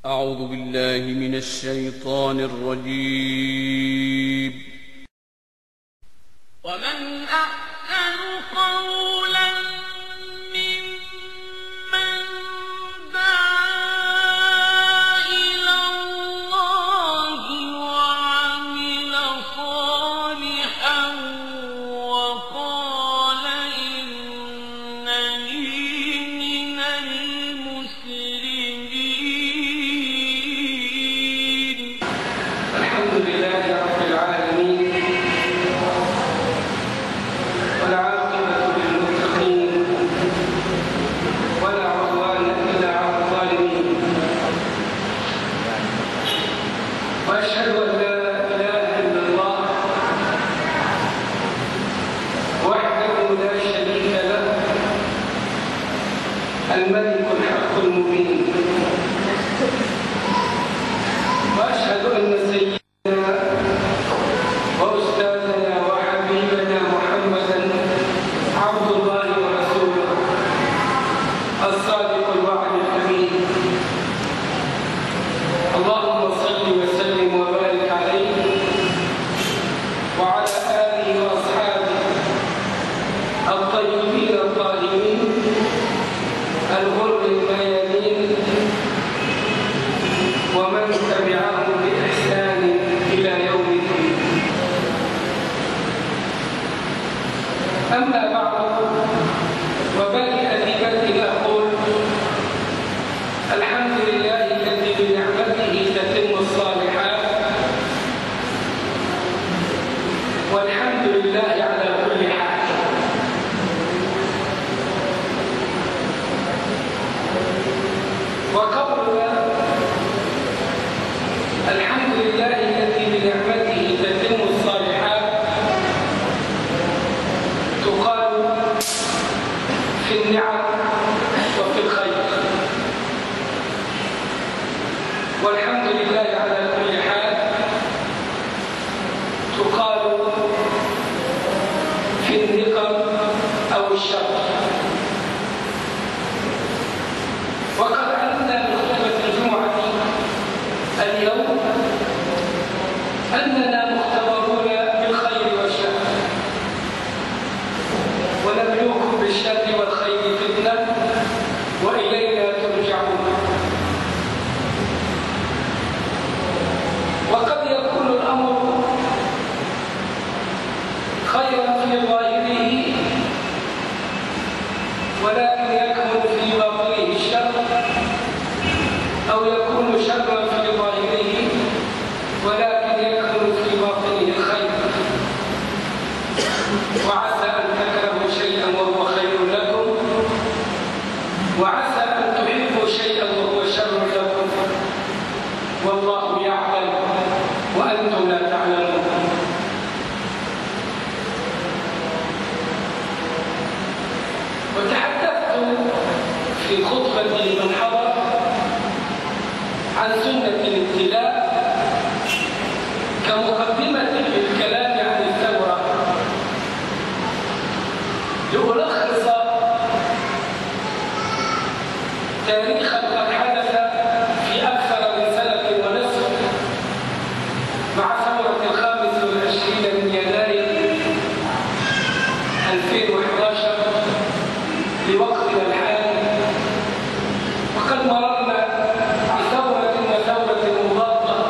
أعوذ بالله من الشيطان الرجيم ومن أحسن قولا ممن دعا إلى الله وعمل صالحا وقال إنني من المسلمين الحمد لله رب العالمين والعاقبة للمتقين ولا عدوان إلا على الظالمين وأشهد أن لا إله إلا الله وحده لا شريك له الملك الحق المبين وأشهد أن سيدنا وأستاذنا وحبيبنا محمدا عبد الله ورسوله الصادق الوعد الأمين اللهم صل وسلم وبارك عليه وعلى آله وأصحابه الطيبين الطاهرين الغر الميامين ومن تبعهم بإحسان إلى يوم الدين أما بعد وبدأ ببدء أقول الحمد لله الذي بنعمته تتم الصالحات والحمد لله على كل حال وقولنا الحمد لله الذي بنعمته تتم الصالحات تقال في النعم وفي الخير والحمد لله على كل حال تقال في النقم أو الشر وقد علمنا من خطبة الجمعة اليوم أننا مختبرون بالخير والشر ونبلوكم بالشر والخير فتنة وإلينا ترجعون وقد يكون الأمر خيرا في ظاهره ولكن يكمن في باطنه الشر أو يكون شرا في ظاهره ولكن يكمن في باطنه الخير وعسى أن تكرهوا شيئا وهو خير لكم وعسى أن تحبوا شيئا وهو شر لكم والله يعلم وأنتم لا تعلمون وتحدثت في خطبة من حضر عن سنة الابتلاء كمقدمة للكلام عن الثورة لألخص تاريخا قد حدث في أكثر من سنة ونصف مع ثورة الخامس والعشرين من يناير 2011 لوقتنا الحالي وقد مررنا بثورة وثورة مضادة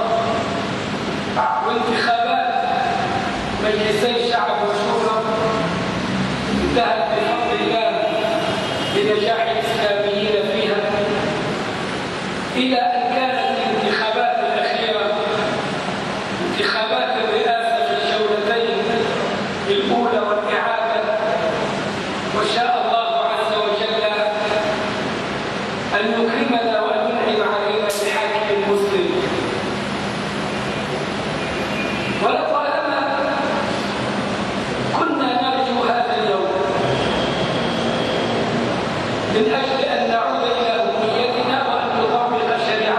وانتخابات مجلسي شعب وشورى انتهت بفضل الله بنجاح الإسلاميين فيها إلى أن كانت الانتخابات الأخيرة انتخابات الرئاسة في الجولتين الأولى والإعادة وشاء الله عز وجل أن يكرمنا وأن ينعم علينا بحاكم مسلم ولطالما كنا نرجو هذا اليوم من أجل أن نعود إلى أمنيتنا وأن نطبق شريعة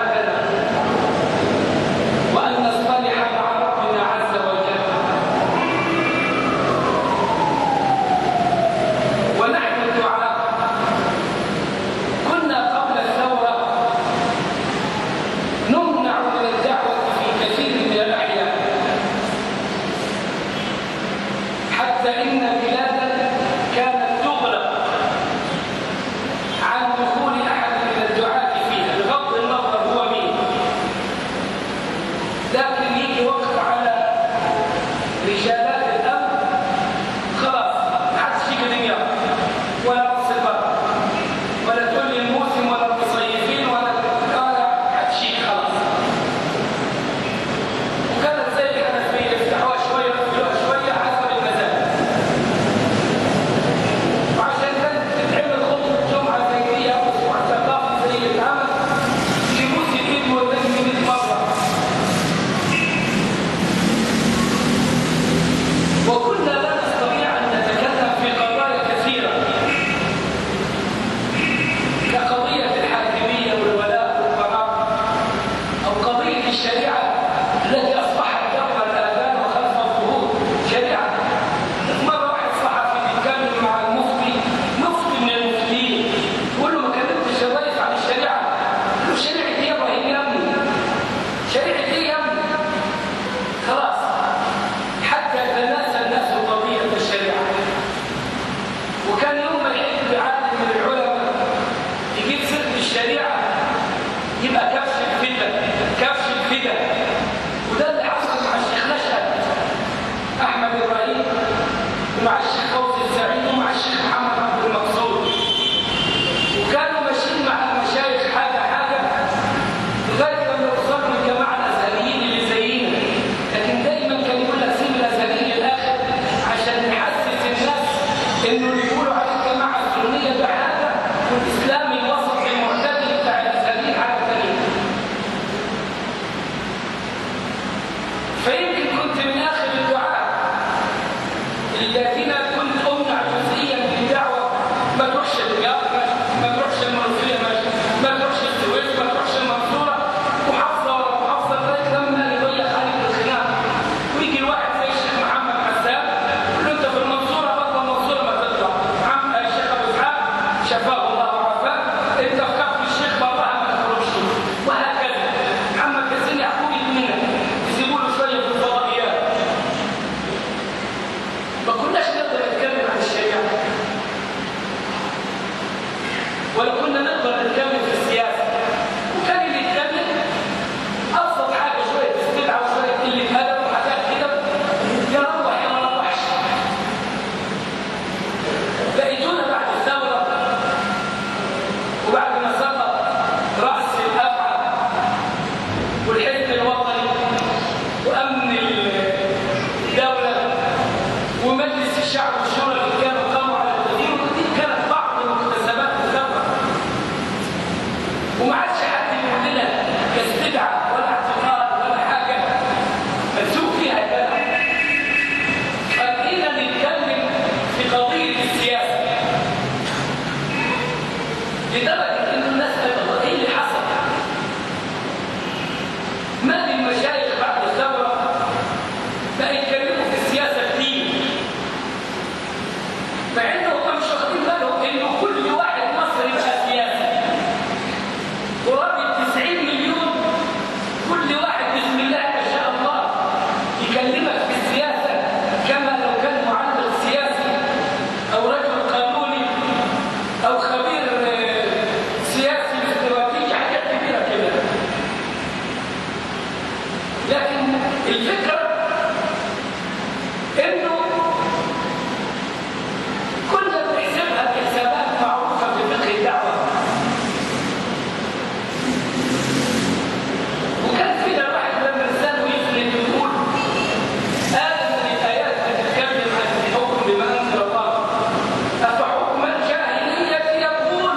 وما عادش حد يقول لنا كاستدعاء ولا اعتقاد ولا حاجه مكتوب فيها البلد خلينا نتكلم في قضيه السياسه لدرجه ان الناس قالوا ايه اللي حصل؟ ما للمشايخ بعد الثوره بقى يتكلموا في السياسه كتير مع انهم مش واخدين بالهم انه كل واحد مصري بقى سياسي قرابه 90 مليون كل واحد بسم الله ما شاء الله يكلمك في السياسه كما لو كان معلق سياسي او رجل قانوني او خبير آه، سياسي استراتيجي حاجات كبيره كده لكن الفكره انه كنا بنحسبها بحسابات معروفه في فقه الدعوه وكان فينا واحد لما لسانه يفلت يقول آية من الآيات تتكلم عن الحكم بما أنزل الله أفحكم الجاهلية يبغون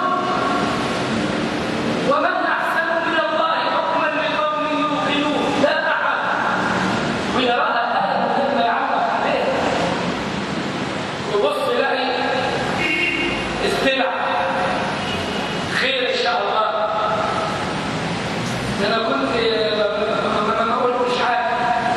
ومن أحسن من الله حكما لقوم يوقنون لا أحد ويراها آية مما يعرف عليها ويبص يلاقي استمع خير إن شاء الله ده انا كنت ما ما قلتش حاجه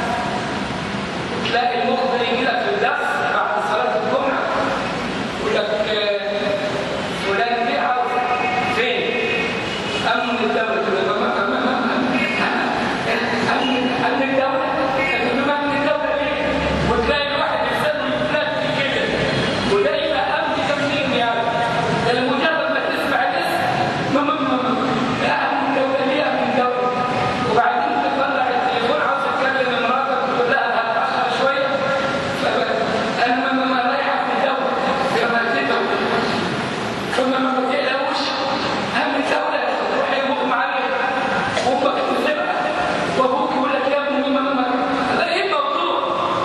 تلاقي المخبر يجي لك في الدرس بعد صلاه الجمعه يقول لك آه، فلان بيع فين؟ امن الدوله تقول له ما- ما- ما- ما- امن امن الدوله تقول له ما امن الدوله ليه؟ وتلاقي الواحد يستنى يتلف كده وده يبقى امن تمرين يعني ده لمجرد ما تسمع الاسم ما ما ما ما لا امن الدوله ليه امن الدوله وبعدين تطلع التليفون عاوز تكلم مراتك تقول لها هتاخر شويه انا ما ما ما رايحه في الدوله كما تدعو ثم ما بتقلقوش هم الدولة تروح يمغم عليك وامك تسيبها وابوك يقول لك يا ابني ما ما هذا ايه الموضوع؟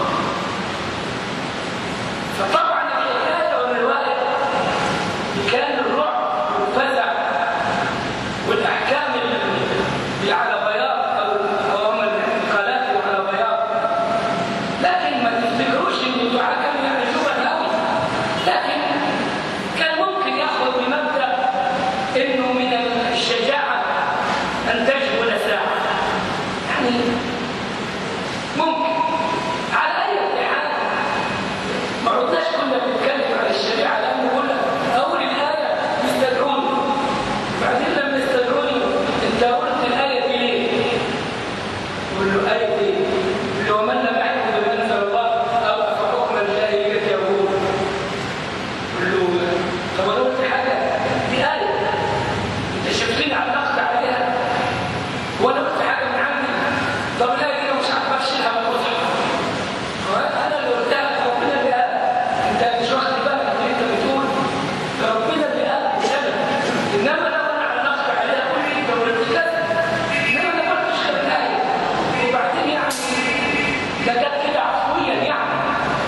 فطبعا الحكايه والروايه كان الرعب والفزع والاحكام اللي على بياض او او هم الانتقالات اللي على بياض لكن ما تفتكروش ان الدعاء كانوا يعني شبه قوي لكن كان ممكن ياخذ بمبدا انه من الشجاعه ان تجهل ساعه يعني ممكن على اي حال ما عدناش كنا بنتكلم عن الشريعه لانه قلنا اول الايه يستدعوني بعدين لما يستدعوني انت قلت الايه دي ليه؟ يقول له ايه دي؟ يقول له ومن لم يحكم بما انزل الله او افحكم الجاهليه يقول يقول له طب انا قلت حاجه دي ايه انت شفتني علقت عليها وانا قلت حاجه من عندي طب الايه دي أنا مش عارف افشلها من المصحف انا اللي قلتها ربنا اللي قال انت مش واخد بالك ان انت بتقول ده ربنا اللي قال كده انما لو انا علقت عليها قول لي انت قلت كذا انما انا ما قلتش غير الايه وبعدين يعني ده جت كده عفويا يعني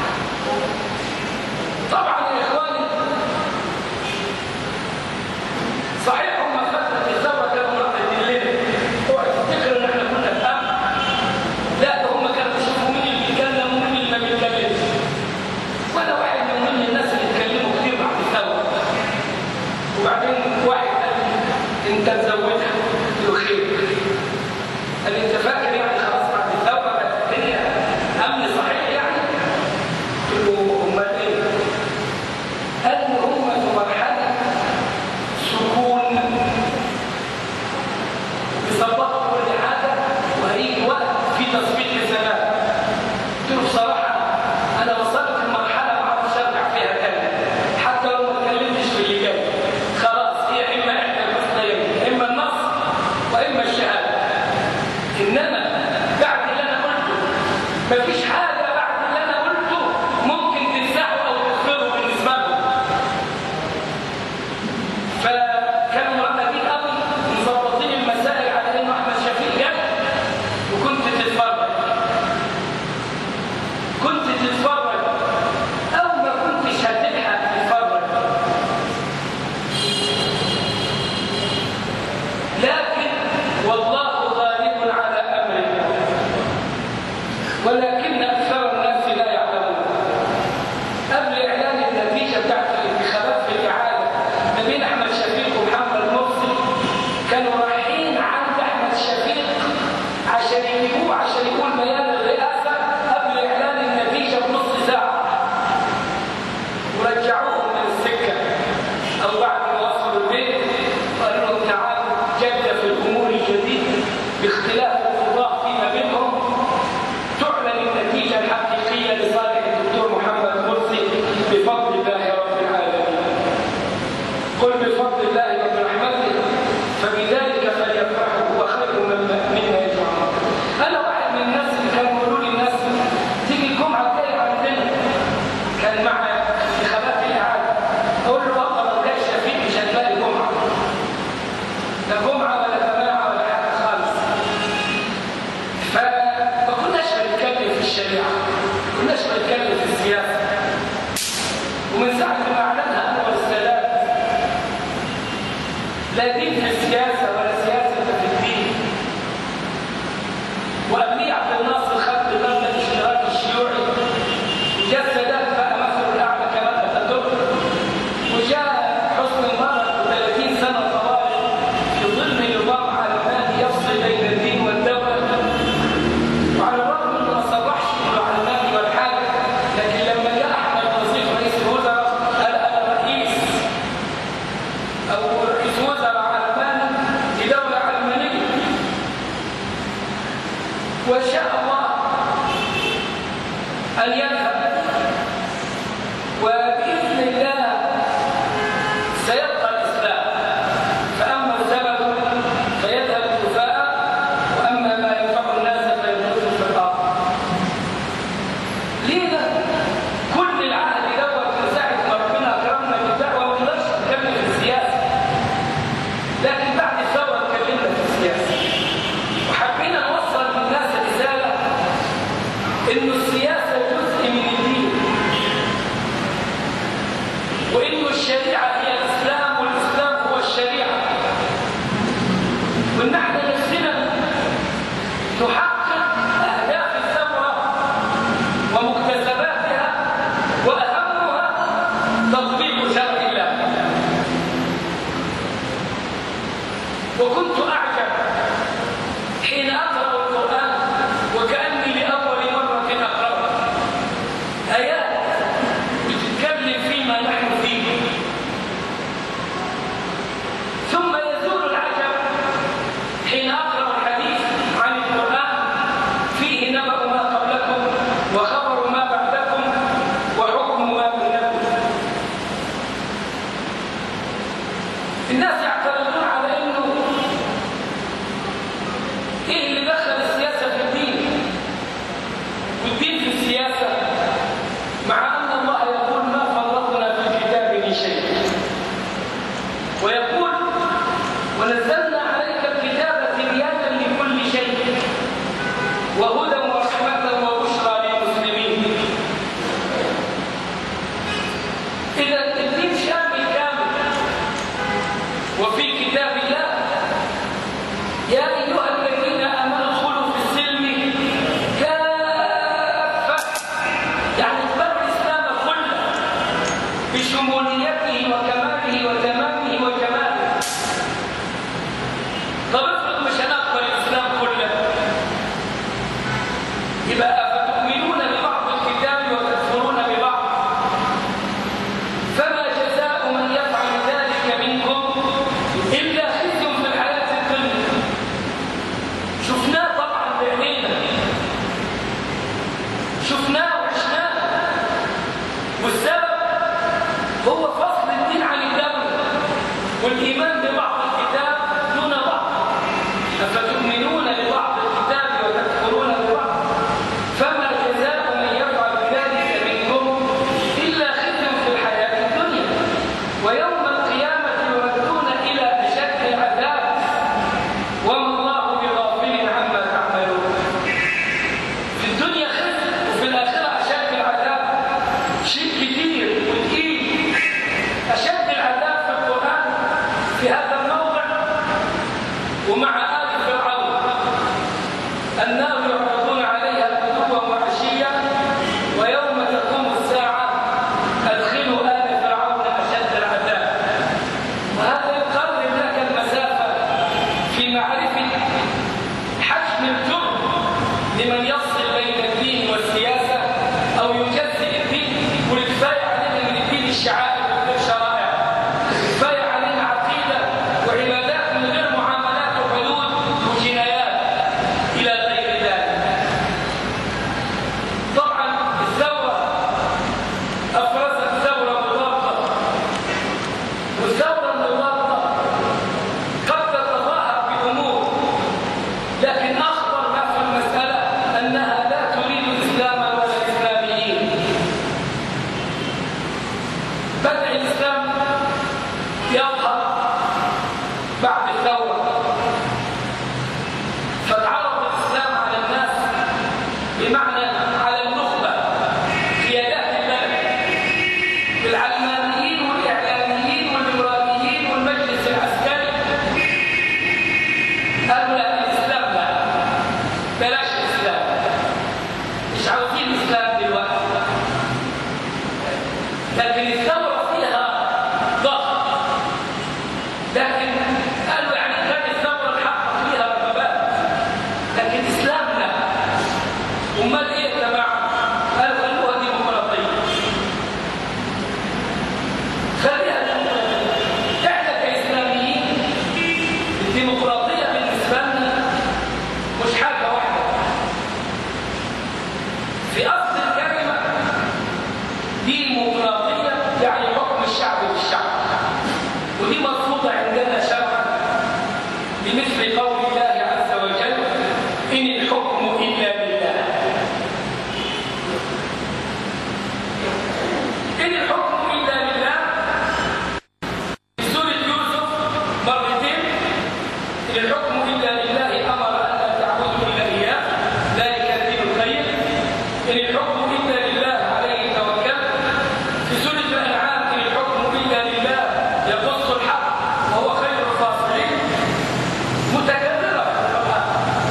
طبعا يا اخواني صحيح هم فتره الثوره كانوا معتدين لنا اوعى تفتكر ان احنا كنا في امن لا ده هم كانوا بيشوفوا مين اللي بيتكلم ومين اللي ما بيتكلمش وانا واحد من ضمن الناس اللي اتكلموا كتير بعد الثوره وبعدين واحد قال لي انت تزودها قلت له خير قال لي انت فاكر يعني خلاص بعد الثوره بقت الدنيا امن صحيح يعني قلت له امال ايه؟ قال لي هم في مرحله سكون بيظبطوا كل حاجه وهيجي وقت في تظبيط حسابات قلت له بصراحه انا وصلت لمرحله ما اعرفش ارجع فيها تاني حتى لو ما اتكلمتش في اللي جاي خلاص هي اما احنا المصريين اما النصر واما الشهاده انما بعد اللي انا قلته مفيش حاجه بعد اللي انا قلته ممكن تنسحوا او تغفروا بالنسبه لهم فكانوا مرتبين قوي مظبطين المسائل على انه احمد شفيق جاي وكنت تتفرج كنت تتفرج او ما كنتش هتلحق تتفرج لا عشان يجيبوه عشان يقول بيان الرئاسة قبل إعلان النتيجة بنص ساعة ورجعوهم من السكة أو بعد ما وصلوا البيت قالوا لهم تعالوا جد في الأمور الجديدة باختلاف القضاء فيما بينهم تعلن النتيجة الحقيقية لصالح الدكتور محمد مرسي بفضل الله رب العالمين قل بفضل الله وبرحمته فبذلك فليفرحوا هو خير مما مما يجمعون انا واحد من الناس اللي كانوا يقولوا لي الناس تيجي الجمعه الجايه عندنا كان مع انتخابات الاعاده اقول له والله لو كان شفيق مش هتلاقي جمعه لا جمعه ولا جماعه ولا حاجه خالص فما كناش بنتكلم في الشريعه ما كناش بنتكلم في السياسه ومن ساعه ما اعلنها انور السادات لا دين في السياسة ولا سياسة في الدين وقبليه عبد الناصر خد بضرب الاشتراك الشيوعي وجاء السادات بقى مثله الأعلى كمان أتاتورك وجاء حسني مبارك 30 سنة طوال في ظل نظام علماني يفصل بين الدين والدولة وعلى الرغم انه ما صرحش انه علماني ولا حاجة لكن لما جاء أحمد نظيف رئيس الوزراء قال أنا رئيس أو رئيس وزراء علماني في دولة علمانية وشاء الله أن يذهب وبإذن الله سيبقى الإسلام فأما الزبد فيذهب جفاء وأما ما ينفع الناس فيمكث في الأرض ليه كل العهد دوت من ساعة ما ربنا أكرمنا بالدعوة ما نقدرش نتكلم في السياسة لكن بعد الثورة اتكلمنا في السياسة وحبينا نوصل للناس رسالة إنه السياسة جزء من الدين وإنه الشريعة هي الإسلام والإسلام هو الشريعة وإن احنا نفسنا نحقق أهداف الثورة ومكتسباتها وأهمها تطبيق شرع الله وكنت أعجب حين أقرأ القرآن وكأني لأول مرة أقرأه آيات بتتكلم فيما نحن فيه ثم يزول العجب حين أقرأ الحديث عن القرآن فيه نبأ ما قبلكم وخبر ما بعدكم وحكم ما بينكم الناس يعترضون على انه ايه اللي دخل السياسه في الدين والدين في السياسه مع ان الله يقول ما فرطنا في الكتاب من شيء ويقول ونزلنا عليك الكتاب تبيانا لكل شيء وهدى ورحمه وبشرى للمسلمين اذا الدين شامل كامل وفي كتاب الله يا أيها الذين آمنوا ادخلوا في السلم كافة يعني اقبلوا الإسلام كله بشموليته وكماله وتمامه وجماله طب افرض مش هنقبل الإسلام كله يبقى أفتؤمنون ببعض الكتاب وتكفرون ببعض فما جزاء من يفعل ذلك منكم إلا خزي في الحياة الدنيا شفناه طبعا بعينينا شفناه وعشناه والسبب هو فصل الدين عن الدولة والإيمان ببعض الكتاب دون بعض أفتؤمنون ببعض الكتاب وتكفرون ببعض فما جزاء من يفعل ذلك منكم إلا خزي في الحياة الدنيا ويوم القيامة يردون إلى أشد العذاب وما الله بغافل عما تعملون في الدنيا خزي وفي الآخرة أشد العذاب شيء كتير وتقيل أشد العذاب في القرآن في هذا الموضع ومع آل فرعون النار يعرضون عليها غدوا وعشيا ويوم تقوم الساعة أدخلوا آل فرعون أشد العذاب وهذا يقرب لك المسافة في معرفة حجم الجرم مثل قول الله عز وجل إن الحكم إلا لله إن الحكم إلا لله في سورة يوسف مرتين إن الحكم إلا لله أمر أن لا تعبدوا إلا إياه ذلك الدين القيم إن الحكم إلا لله عليه توكلت في سورة الأنعام إن الحكم إلا لله يقص الحق وهو خير الفاصلين متكررة في القرآن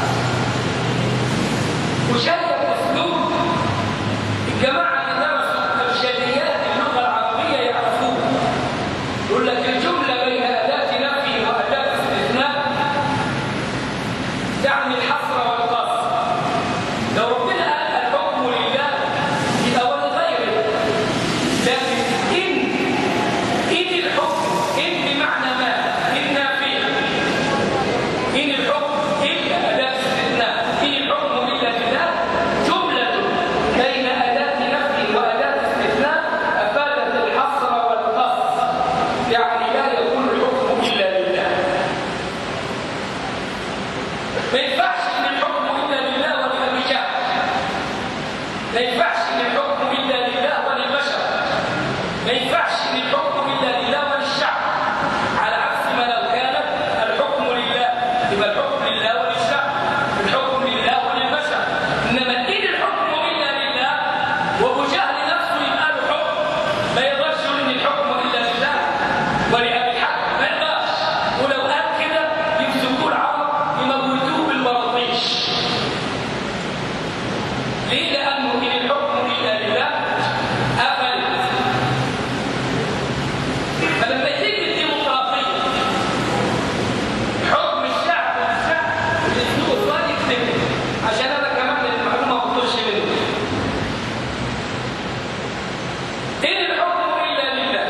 وشيء أسلوب الجماعة اللي درسوا إرشاديات اللغة العربية يعرفوه يقول لك الجملة بين أداة نفي وأداة استثناء تعني الحصر والقصر لو ربنا قال الحكم لله يبقى ولغيره لكن إن إن الحكم إن بمعنى ما إن نافية إن الحكم إلا أداة استثناء إن الحكم إلا لله جملة بين أداة نفي وأداة استثناء أفادت الحصر والقصر يعني لا يكون الحكم إلا لله ما ينفعش ان الحكم الا لله وللرجال ما ينفعش ان الحكم الا لله وللبشر ما ينفعش ان الحكم الا لله وللشعب على عكس ما لو كان الحكم لله يبقى الحكم لله وللشعب الحكم لله وللبشر انما ان الحكم الا لله وابو جهل نفسه يبقى له حكم ما يقدرش يقول ان الحكم الا لله ولابي الحق ما يقدرش ولو قال كده يمسكوه العمر يموتوه بالبراطيش ليه لانه ان الحكم الا لله قفلت فلما تيجي الديمقراطيه حكم الشعب والشعب الاسلوب الثاني يكتب عشان انا كمان المعلومه ما بطلش منه ان الحكم الا لله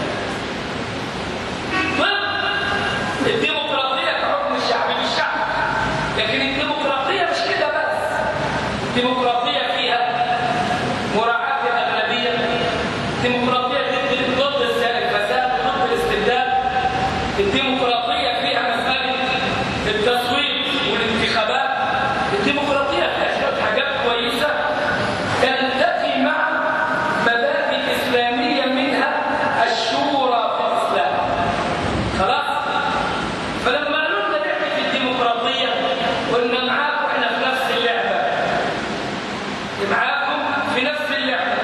ضد الديمقراطيه كحكم الشعب بالشعب لكن الديمقراطيه مش كده بس الديمقراطيه فيها مراعاه الاغلبيه الديمقراطيه ضد ضد الفساد ضد الاستبداد الديمقراطيه فيها مساله التصويت والانتخابات الديمقراطيه فيها شويه حاجات كويسه تلتقي مع مبادئ اسلاميه منها الشورى في الاسلام خلاص فلما قالوا لنا لعبه الديمقراطيه قلنا معاكم احنا في نفس اللعبه معاكم في نفس اللعبه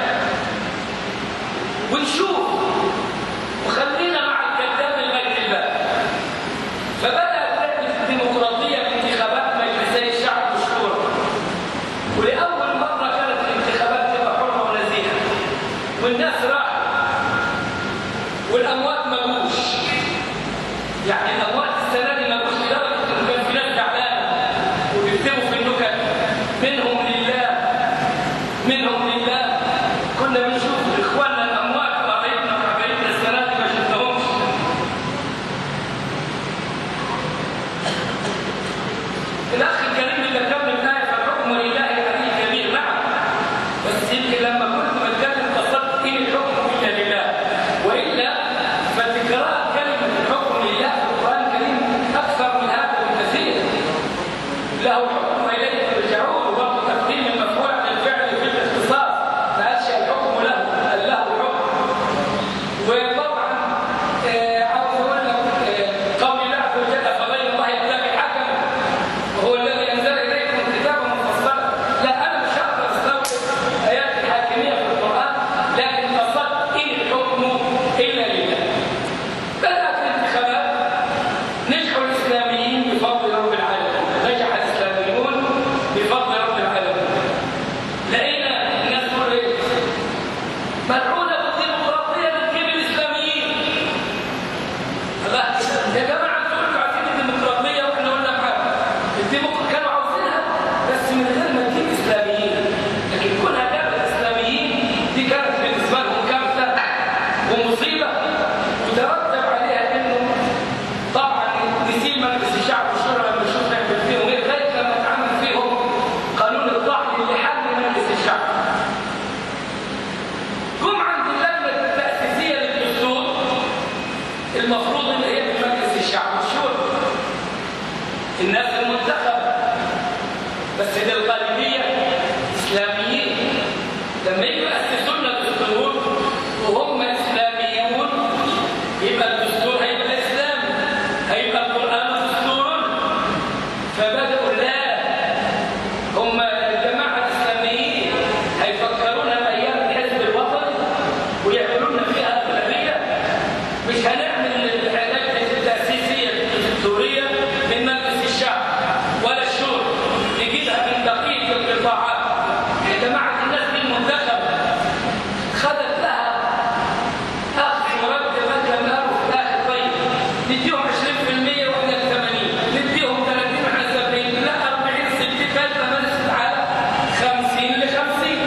ونشوف وخلينا مع الكذاب لغايه الباب فبدات لعبه الديمقراطيه بانتخابات مجلسي الشعب والشورى ولاول مره كانت الانتخابات تبقى حره ونزيهه والناس راحوا والاموات ما جوش يعني الاموات السنه دي ما جوش لدرجه انه كان في ناس تعبانه وبيكتبوا في النكت منهم لله منهم لله كنا بنشوف اخواننا الاموات وقرايبنا وحبايبنا السنه دي ما شفناهمش الاخ الكريم اللي كان من آية فالحكم لله العلي الكبير نعم بس يمكن لما كنت بتكلم قصدت ان الحكم الا لله والا فتكرار كلمه الحكم لله في القران الكريم اكثر من هذا بكثير له الحكم اليه ترجعون وبرضه تقديم المفعول عن الفعل في الاختصاص فاشياء الحكم له قال له الحكم وطبعا آه، عاوز اقول لك آه، قول الله عز وجل فغير الله يتبع حكما وهو الذي انزل اليكم الكتاب مفصلا لا انا مش هقدر استوعب ايات الحاكميه في القران لكن قصدت ان الحكم الا لله بدات الانتخابات نجحوا الاسلاميين بفضل رب العالمين نجح الاسلاميون الناس المنتخبة بس دي الغالبية إسلاميين لما يجوا يأسسوا لنا الدستور وهم إسلاميون يبقى الدستور هيبقى إسلامي هيبقى القرآن دستور فبدأوا لا هم الجماعة الإسلاميين هيفكرونا بأيام الحزب الوطني ويعملوا لنا فيها أغلبية مش هنعمل العلاج التأسيسية الدستورية من مجلس الشعب ولا الشورى نجيبها من بقية القطاعات يا جماعة الناس دي المنتخبة خدت لها أخذ مرتب مثلا قالوا في الآخر طيب نديهم 20% وإحنا 80 نديهم 30 وإحنا 70 لا 40 60 ثالثة مجلس على 50 ل 50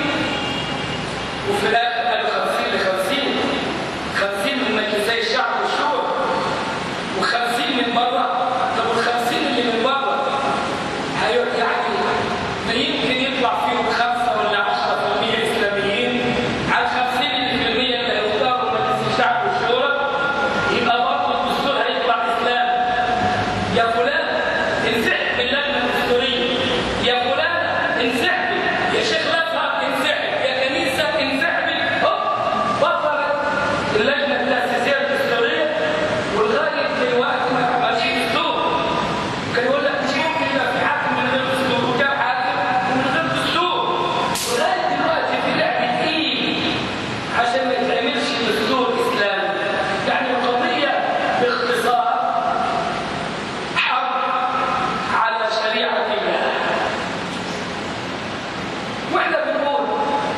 وفي الآخر قالوا 50 ل 50 50 من مجلسي الشعب والشورى و50 من بره طب وال50 اللي من بره هيقعد يعني ما يمكن يطلع فيهم خمسة ولا 10% إسلاميين على 50 اللي اللي هيختاروا مجلس الشعب والشورى يبقى برضه الدستور هيطلع إسلام يا فلان انسحب من اللجنة الدستورية يا فلان انسحب يا شيخ الأزهر انسحب يا كنيسة انسحبي هوب بطلت اللجنة التأسيسية الدستورية والغاية دلوقتي ما عملش دستور كان يقول لك مش ممكن يبقى في حاكم من غير دستور وكان حاكم من غير دستور ولغاية دلوقتي في لعبة ايه عشان ما يتعملش دستور إسلامي يعني القضية باختصار حرب على شريعة الله واحنا بنقول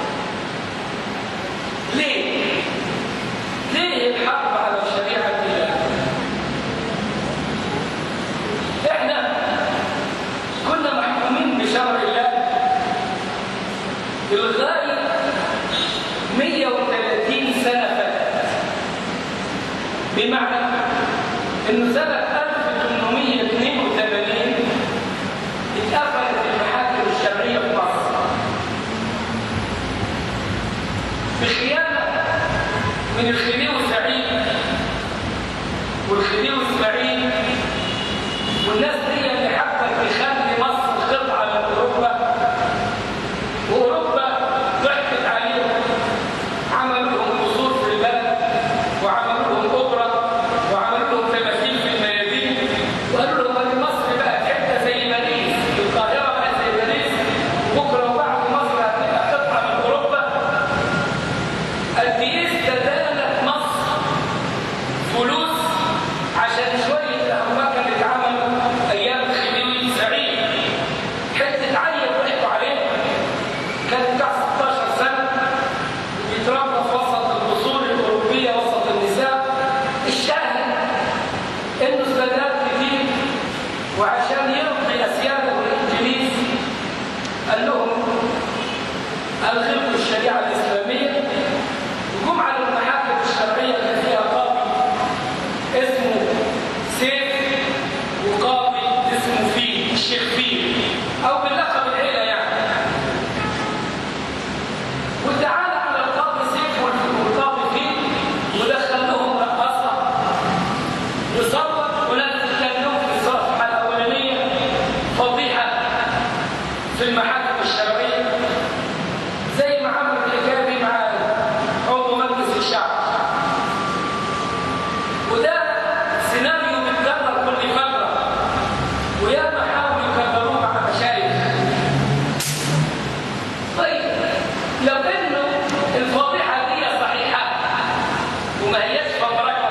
ليه؟ ليه الحرب على شريعة الله؟ احنا كنا محكومين بشرع الله لغاية 130 سنة فاتت بمعنى انه سنة 1882 اتقفلت المحاكم الشرعية في مصر بخيانة من الخديوي سعيد والخديوي اسماعيل والناس دي اللي حبت تخلي مصر قطعة من أوروبا وأوروبا ضحكت عليهم عملوا لهم قصور في البلد وعملوا لهم أوبرا وعملوا لهم تماثيل في الميادين وقالوا لهم ان مصر بقت حته زي باريس القاهره بقت زي باريس بكره وبعد مصر هتبقى قطعه من اوروبا قد ايه استدانت مصر فلوس عشان شويه الامريكا اللي اتعملوا ايام الخديوي سعيد حته عيل ضحكوا عليه كان بتاع 16 سنه بيتربى في وسط القصور الاوروبيه وسط النساء الشاهد انه استدلال كتير وعشان يرضي اسياده الانجليز قال لهم الغوا الشريعه الاسلاميه وجم على المحاكم الشرعيه اللي فيها قاضي اسمه سيف وقاضي اسمه فيل الشيخ فيل او باللقب العيله يعني وتعالى على القاضي سيف والقاضي فيل ودخل لهم رقاصه يصور ونزل كان يوم في الصفحه الاولانيه فضيحه في المحاكم الشرعيه زي ما عمل الحكايه مع عضو مجلس الشعب وده سيناريو بيتكرر كل فتره وياما حاولوا يكرروه مع مشايخ طيب لو انه الفضيحه دي صحيحه وما هياش فبركه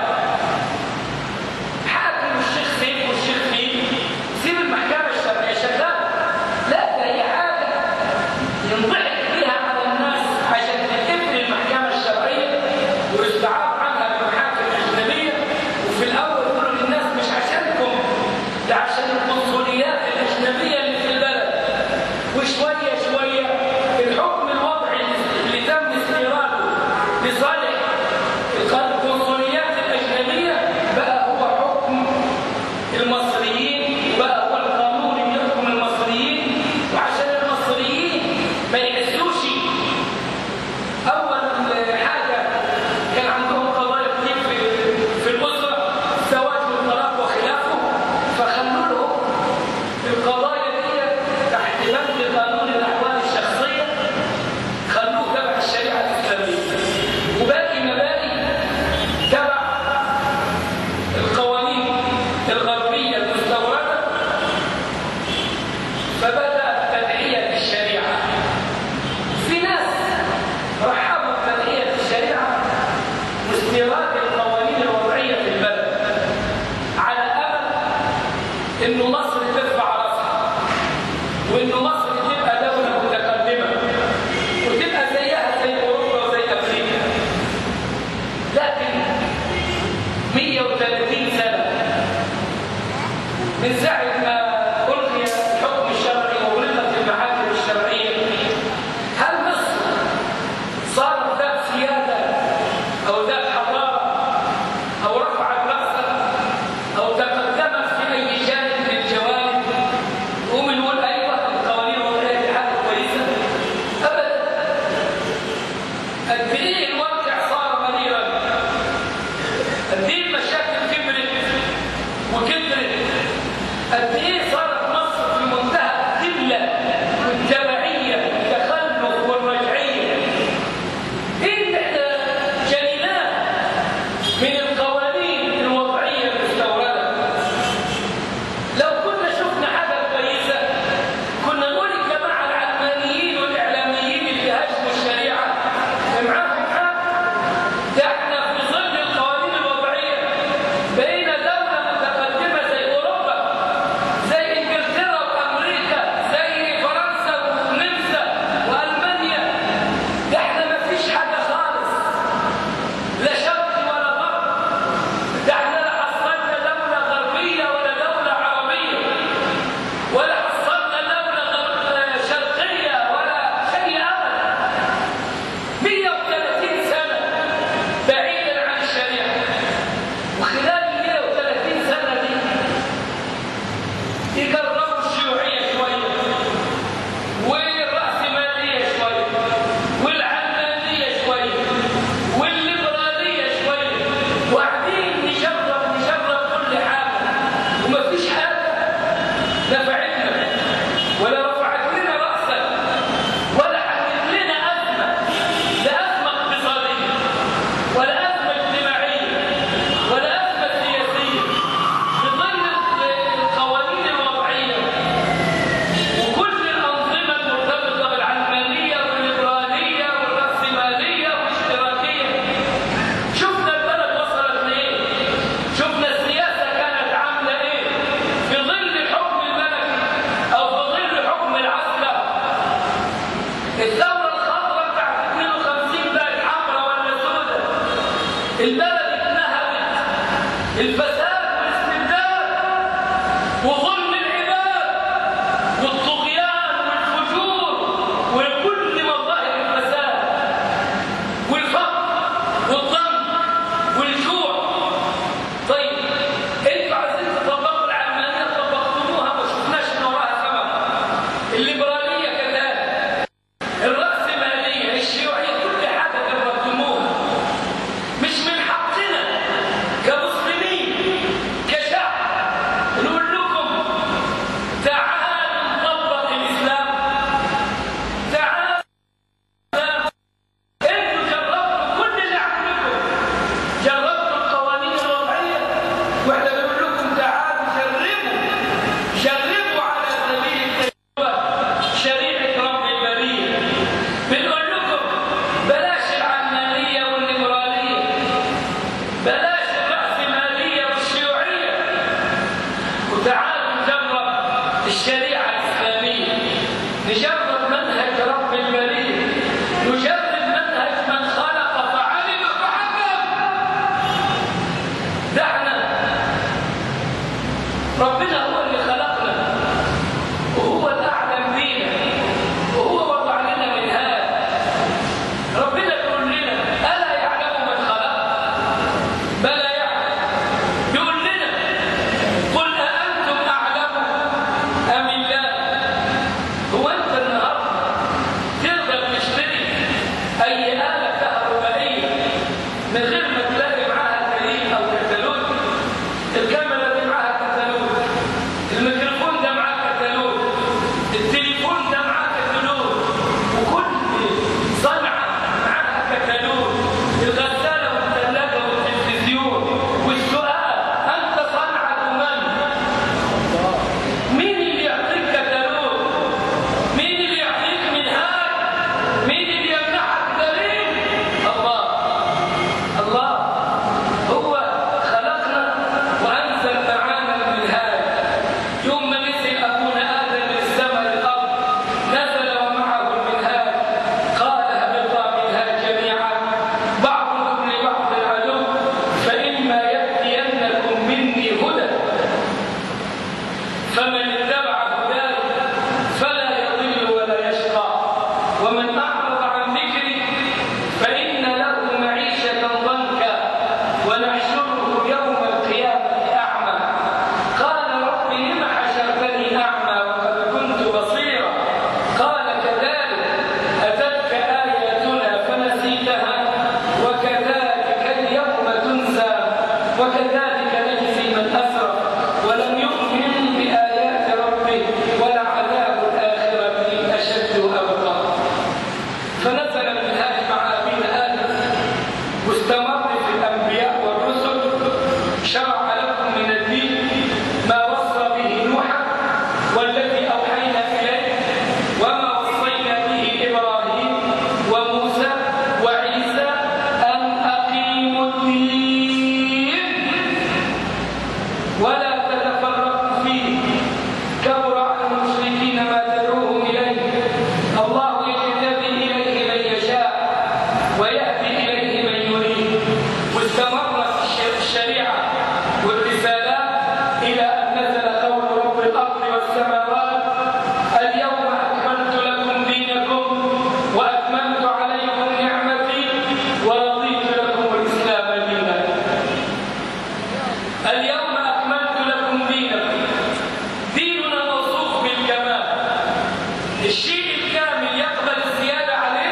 حاكم الشيخ سيف والشيخ فيه سيب المحكمة الشرعية شغالة لا ده هي حاجة القضايا دي تحت بند قانون الاحوال الشخصيه خلوه تبع الشريعه الاسلاميه وباقي مبادئ تبع القوانين الغربيه المستورده فبدا التدعيه بالشريعه في ناس رحبوا بتدعيه الشريعه واستيراد القوانين الوضعيه في البلد على امل انه مصر ترفع راسها وانه مصر تبقى دوله متقدمه وتبقى زيها زي اوروبا وزي امريكا لكن 130 سنه من ساعه ما الغي الحكم الشرعي وغلقت المحاكم الشرعيه هل مصر صارت ذات سياده او ذات حضاره او رفعت راسها او تقدمت في اي جانب من الجوانب ومن نقول ايوه القوانين الوضعيه دي حاجه كويسه ابدا قد ايه الواقع صار مريرا قد ايه المشاكل كبرت وكبرت قد ايه صارت مصر في منتهى الذله والتبعيه والتخلف والرجعيه ايه اللي احنا جنيناه من القوانين الوضعيه المستورده لو كنا شفنا حاجه كويسه كنا نقول الجماعه العلمانيين والاعلاميين اللي هاجموا الشريعه معاهم حق ده احنا في ظل القوانين الوضعيه بقينا دوله متقدمه زي اوروبا زي انجلترا وامريكا زي فرنسا ونمسا والمانيا ده احنا ما فيش حاجه خالص لا شرق ولا غرب ده احنا لا حصلنا دوله غربيه ولا دوله عربيه ولا حصلنا دولة غرب- شرقية ولا شيء أبدا 130 سنة بعيدا عن الشريعة وخلال ال 130 سنة دي يقربوا الشيوعية شوية والرأسمالية شوية والعلمانية شوية والليبرالية شوية وقاعدين نجرب نجرب كل حاجة ومفيش حاجة نفعتنا ولا رفعت لنا رأسا ولا حلت لنا أزمة لا أزمة اقتصادية ولا أزمة اجتماعية ولا أزمة سياسية في ظل القوانين الوضعية وكل الأنظمة المرتبطة بالعلمانية والليبرالية والرأسمالية والاشتراكية شفنا البلد وصلت لإيه شفنا السياسة كانت عاملة إيه في ظل حكم الملك أو في ظل حكم العسكر الثورة الخضراء بتاعت 52 بقت حمراء ولا سوداء البلد اتنهبت الفساد والاستبداد وظلم العباد والطغيان والفجور وكل مظاهر الفساد والفقر والضنك والجوع طيب انتوا عايزين تطبقوا العلمانيه طبقتموها ما شفناش ان وراها ثمر الليبراليه كذلك الرأسمالية الشيوعية كل حاجة جربتموها مش من حقنا كمسلمين كشعب نقول لكم تعالوا نطبق الإسلام تعالوا الإسلام انتوا جربتوا كل اللي عندكم جربتوا القوانين الوضعية واحنا بنقول لكم تعالوا جربوا جربوا على سبيل التجربة شريعة رب البرية بنقول لكم بلاش العلمانية والليبرالية بلاش الرأسمالية والشيوعية وتعالوا نجرب الشريعة الإسلامية نجرب منهج رب البرية نجرب منهج من خلق فعلم فحكم دعنا ربنا هو اللي خلقنا وهو الأعلم بينا وهو وضع لنا منهاج ربنا يقول لنا ألا يعلم من خلق بلى يعلم يقول لنا قل أأنتم أعلم أم الله هو أنت النهارده الشيء الكامل يقبل الزيادة عليه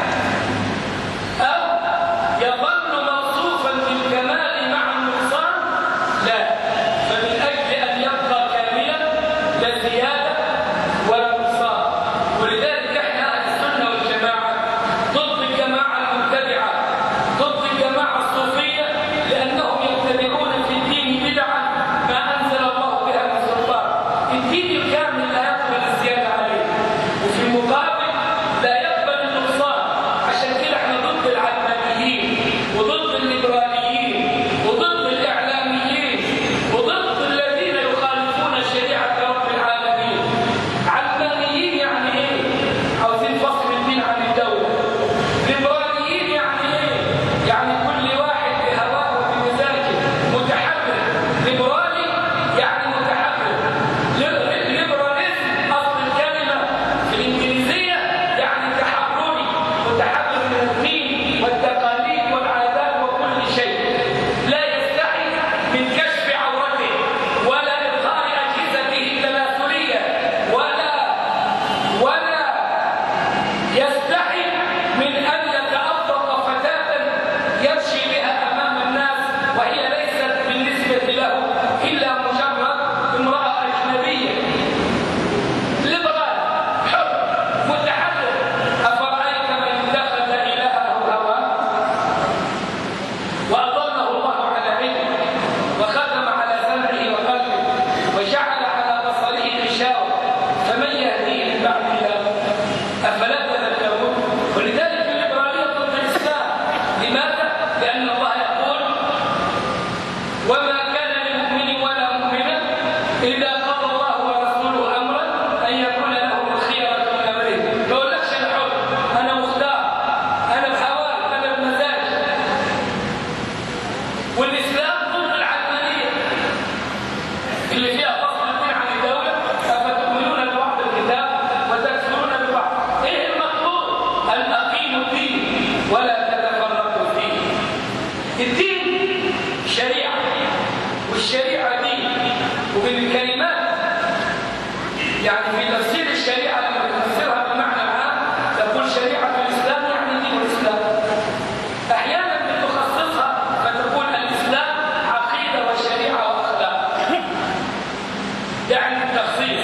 أو يظل موصوفا بالكمال مع النقصان لا فمن أجل أن يبقى كاملا لا زيادة ولا نقصان ولذلك احنا أهل السنة والجماعة ضد الجماعة المبتدعة ضد الجماعة الصوفية لأنهم يتبعون في الدين بدعا ما أنزل الله بها من سلطان الدين الكامل لا يقبل الزيادة عليه وفي المقابل لا يقبل النقصان عشان كده احنا ضد العلمانيين وضد الليبراليين وضد الإعلاميين وضد الذين يخالفون شريعة رب العالمين علمانيين يعني ايه؟ عاوزين فصل الدين عن الدولة ليبراليين يعني ايه؟ يعني كل واحد بهواه وبمزاجه متحرر ليبرالي يعني متحرر ليبر- ليبراليزم اصل الكلمه في الانجليزيه يعني تحرري متحرر من الدين والتقاليد والعادات وكل شيء لا يستحي من كشف عورته ولا اظهار اجهزته التناسليه ولا ولا يستحي من أن يتأبط فتاة يمشي بها أمام الناس وهي ليست بالنسبة له إلا مجرد امرأة أجنبية ليبرال حر متحرر أفرأيت من اتخذ إلهه هواه وأضله الله على علم وختم على سمعه وقلبه وجعل على بصره غشاوة فمن يهديه من بعد الله أفلا تذكرون ولذلك الليبرالية ضد الإسلام لماذا؟ لأن الله يقول وما كان لمؤمن ولا مؤمنة إذا قضى الله ورسوله أمرا أن يكون لهم الخيرة من أمرهم ما يقولكش أنا حر أنا مختار أنا بهواي أنا بمزاج والإسلام ضد العلمانية اللي فيها فصل الدين عن الدولة أفتؤمنون ببعض الكتاب وتكفرون ببعض إيه المطلوب؟ أن أقيموا الدين ولا تتفرقوا فيه الدين شريعة والشريعة دين وبالكلمات يعني في تفسير الشريعة لما تفسرها بالمعنى العام تقول شريعة الإسلام يعني دين الإسلام أحيانا بتخصصها فتقول الإسلام عقيدة وشريعة وأخلاق يعني التخصيص